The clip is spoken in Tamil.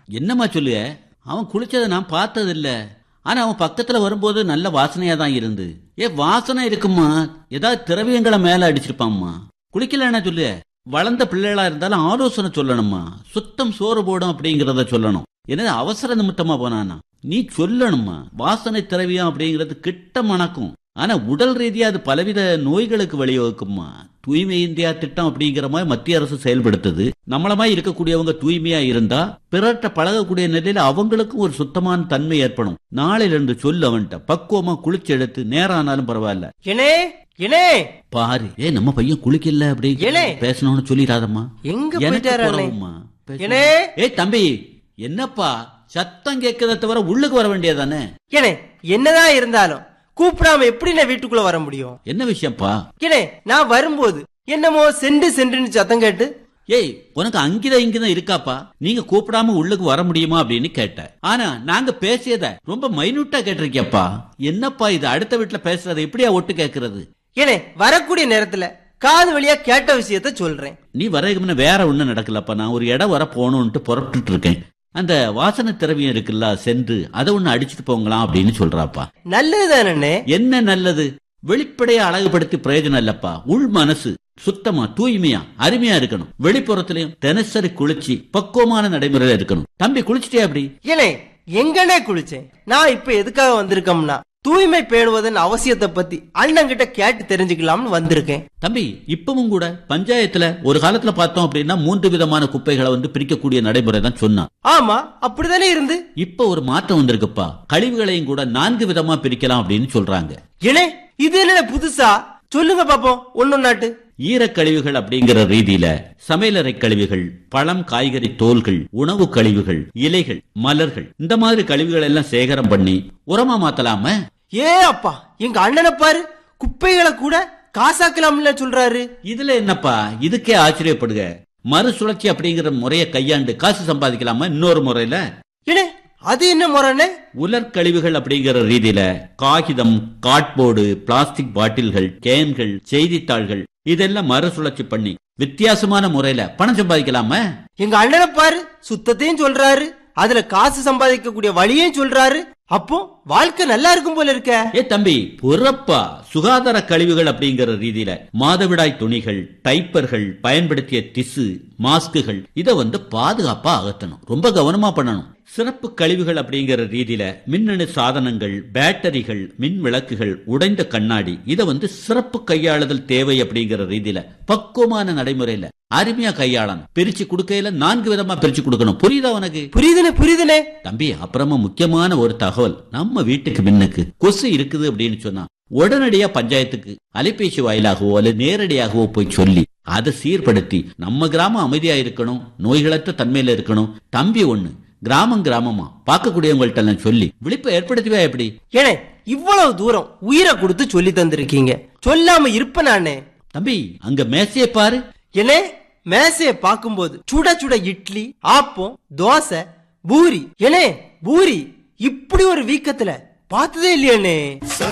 என்னம்மா சொல்லுக அவன் குளிச்சதை நான் பார்த்ததில்ல ஆனா அவன் பக்கத்துல வரும்போது நல்ல வாசனையா தான் இருந்து ஏ வாசனை இருக்குமா ஏதாவது திரவியங்களை மேல அடிச்சிருப்பாம்மா குளிக்கலன்னா சொல்லு வளர்ந்த பிள்ளைகளா இருந்தாலும் ஆலோசனை சொல்லணுமா சுத்தம் சோறு போடும் அப்படிங்கறத சொல்லணும் என்னது அவசர நிமித்தமா போனானா நீ சொல்லணுமா வாசனை திரவியம் அப்படிங்கிறது கிட்ட மணக்கும் ஆனா உடல் ரீதியா அது பலவித நோய்களுக்கு வழிவகுக்குமா தூய்மை இந்தியா திட்டம் அப்படிங்கிற மாதிரி மத்திய அரசு செயல்படுத்துது நம்மள மாதிரி இருக்கக்கூடியவங்க தூய்மையா இருந்தா பிறர்கிட்ட பழகக்கூடிய நிலையில அவங்களுக்கும் ஒரு சுத்தமான தன்மை ஏற்படும் நாளையில இருந்து சொல்லு அவன்கிட்ட பக்குவமா குளிச்சு எடுத்து நேரம் ஆனாலும் பரவாயில்ல ஏனே ஏனே பாரு ஏ நம்ம பையன் குளிக்கல அப்படி ஏலே. பேசணும்னு சொல்லிடாதம்மா எங்க எனக்கு போயிட்டாரு அண்ணே? குறவும்மா. பேச- ஏலே. ஏய் தம்பி என்னப்பா சத்தம் கேட்கறத தவிர உள்ளுக்கு வர வேண்டியதானே ஏனே என்னதான் இருந்தாலும் கூப்பிடாம எப்படி நான் வீட்டுக்குள்ள வர முடியும் என்ன விஷயம்ப்பா ஏனே நான் வரும்போது என்னமோ சென்று சென்றுன்னு சத்தம் கேட்டு ஏய் உனக்கு அங்கிதான் இங்கதான் இருக்காப்பா நீங்க கூப்பிடாம உள்ளுக்கு வர முடியுமா அப்படின்னு கேட்டேன் ஆனா நாங்க பேசியத ரொம்ப மைனூட்டா கேட்டிருக்கியப்பா என்னப்பா இது அடுத்த வீட்டுல பேசுறத எப்படியா ஒட்டு கேக்குறது ஏனே வரக்கூடிய நேரத்துல காது வழியா கேட்ட விஷயத்த சொல்றேன் நீ வரதுக்கு முன்ன வேற ஒண்ணும் நடக்கலப்பா நான் ஒரு இடம் வர போகணும்ட்டு புறப்பட்டுட்டு இருக்கேன் அந்த வாசனை திரவியம் இருக்குல்ல சென்று அதை ஒண்ணு அடிச்சிட்டு போங்களாம் அப்படின்னு சொல்றாப்பா நல்லதுதானே என்ன நல்லது வெளிப்படையா அழகுபடுத்தி பிரயோஜனம் இல்லப்பா உள் மனசு சுத்தமா தூய்மையா அருமையா இருக்கணும் வெளிப்புறத்திலையும் தினசரி குளிச்சு பக்குவமான நடைமுறையில இருக்கணும் தம்பி குளிச்சுட்டே அப்படி ஏனே எங்கனே குளிச்சேன் நான் இப்ப எதுக்காக வந்திருக்கோம்னா தூய்மை பேணுவதன் அவசியத்தை பத்தி அண்ணங்கிட்ட கேட்டு தெரிஞ்சுக்கலாம்னு வந்திருக்கேன் தம்பி இப்பவும் கூட பஞ்சாயத்துல ஒரு காலத்துல பார்த்தோம் அப்படின்னா மூன்று விதமான குப்பைகளை வந்து பிரிக்கக்கூடிய நடைமுறை தான் சொன்னான் ஆமா அப்படிதானே இருந்து இப்ப ஒரு மாற்றம் வந்திருக்குப்பா கழிவுகளையும் கூட நான்கு விதமா பிரிக்கலாம் அப்படின்னு சொல்றாங்க ஏனே இது என்ன புதுசா சொல்லுங்க பாப்போம் ஒன்னொன்னாட்டு ஈரக்கழிவுகள் அப்படிங்கிற ரீதியில சமையலறை கழிவுகள் பழம் காய்கறி தோல்கள் உணவு கழிவுகள் இலைகள் மலர்கள் இந்த மாதிரி கழிவுகள் எல்லாம் சேகரம் பண்ணி உரமா மாத்தலாம ஏ அப்பா எங்க அண்ணனை பாரு குப்பைகளை கூட காசாக்கலாம்ல சொல்றாரு இதுல என்னப்பா இதுக்கே ஆச்சரியப்படுக மறுசுழற்சி அப்படிங்கிற முறையை கையாண்டு காசு சம்பாதிக்கலாமா இன்னொரு முறையில ஏனே அது என்ன முறைன்னு உலர்கழிவுகள் அப்படிங்கிற ரீதியில காகிதம் கார்ட்போர்டு பிளாஸ்டிக் பாட்டில்கள் கேன்கள் செய்தித்தாள்கள் இதெல்லாம் மறுசுழற்சி பண்ணி வித்தியாசமான முறையில பணம் சம்பாதிக்கலாமா எங்க அண்ணனை பாரு சுத்தத்தையும் சொல்றாரு அதுல காசு சம்பாதிக்கக்கூடிய வழியையும் சொல்றாரு அப்போ வாழ்க்கை நல்லா இருக்கும் போல இருக்க ஏ தம்பி புறப்பா சுகாதார கழிவுகள் அப்படிங்கிற ரீதியில மாதவிடாய் துணிகள் டைப்பர்கள் பயன்படுத்திய திசு மாஸ்குகள் இத வந்து பாதுகாப்பா அகற்றணும் ரொம்ப கவனமா பண்ணணும் சிறப்பு கழிவுகள் அப்படிங்கிற ரீதியில மின்னணு சாதனங்கள் பேட்டரிகள் மின் விளக்குகள் உடைந்த கண்ணாடி இத வந்து சிறப்பு கையாளுதல் தேவை அப்படிங்கிற ரீதியில பக்குவமான நடைமுறையில அருமையா கையாளணும் பிரிச்சு கொடுக்கையில நான்கு விதமா பிரிச்சு கொடுக்கணும் புரியுதா உனக்கு புரியுதுனே புரியுதுனே தம்பி அப்புறமா முக்கியமான ஒரு தகவல் நம்ம வீட்டுக்கு முன்னுக்கு கொசு இருக்குது அப்படின்னு சொன்னா உடனடியா பஞ்சாயத்துக்கு அலைபேசி வாயிலாகவோ அல்லது நேரடியாகவோ போய் சொல்லி அதை சீர்படுத்தி நம்ம கிராமம் அமைதியா இருக்கணும் நோய்களற்ற தன்மையில இருக்கணும் தம்பி ஒண்ணு கிராமம் கிராமமா பார்க்கக்கூடியவங்கள்ட்ட எல்லாம் சொல்லி விழிப்பை ஏற்படுத்துவா எப்படி ஏனே இவ்வளவு தூரம் உயிரை கொடுத்து சொல்லி தந்திருக்கீங்க சொல்லாம இருப்ப நானே தம்பி அங்க மேசையை பாரு ஏனே மேசைய பார்க்கும்போது சுட சுட இட்லி ஆப்பம் தோசை பூரி ஏனே பூரி இப்படி ஒரு வீக்கத்துல பார்த்ததே இல்லையானே